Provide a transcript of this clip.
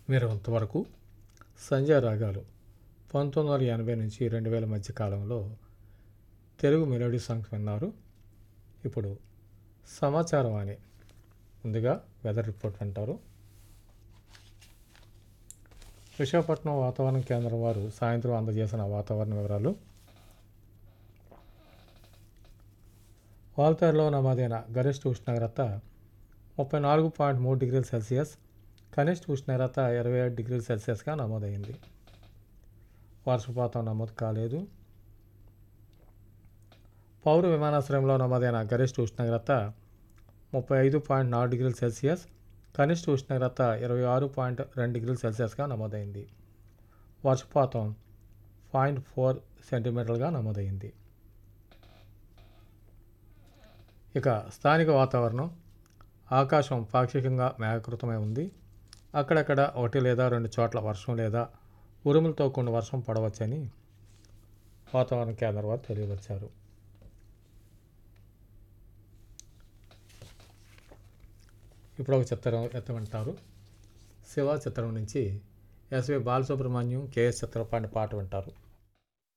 మీరు ఇంతవరకు సంజయ్ రాగాలు పంతొమ్మిది వందల ఎనభై నుంచి రెండు వేల మధ్య కాలంలో తెలుగు మెలోడీ సాంగ్స్ విన్నారు ఇప్పుడు సమాచారం అని ముందుగా వెదర్ రిపోర్ట్ వింటారు విశాఖపట్నం వాతావరణ కేంద్రం వారు సాయంత్రం అందజేసిన వాతావరణ వివరాలు వాల్తేరులో నమోదైన గరిష్ట ఉష్ణోగ్రత ముప్పై నాలుగు పాయింట్ మూడు డిగ్రీల సెల్సియస్ కనిష్ట ఉష్ణోగ్రత ఇరవై ఏడు డిగ్రీల సెల్సియస్గా నమోదైంది వర్షపాతం నమోదు కాలేదు పౌర విమానాశ్రయంలో నమోదైన గరిష్ట ఉష్ణోగ్రత ముప్పై ఐదు పాయింట్ నాలుగు డిగ్రీల సెల్సియస్ కనిష్ట ఉష్ణోగ్రత ఇరవై ఆరు పాయింట్ రెండు డిగ్రీల సెల్సియస్గా నమోదైంది వర్షపాతం పాయింట్ ఫోర్ సెంటీమీటర్లుగా నమోదైంది ఇక స్థానిక వాతావరణం ఆకాశం పాక్షికంగా మేఘకృతమై ఉంది అక్కడక్కడ ఒకటి లేదా రెండు చోట్ల వర్షం లేదా ఉరుములతో కూడిన వర్షం పడవచ్చని వాతావరణ కేంద్రం వారు తెలియవచ్చారు ఇప్పుడు ఒక చిత్రం ఎత్తమంటారు శివ చిత్రం నుంచి ఎస్వి బాలసుబ్రహ్మణ్యం కేఎస్ చిత్రపాండి పాట వింటారు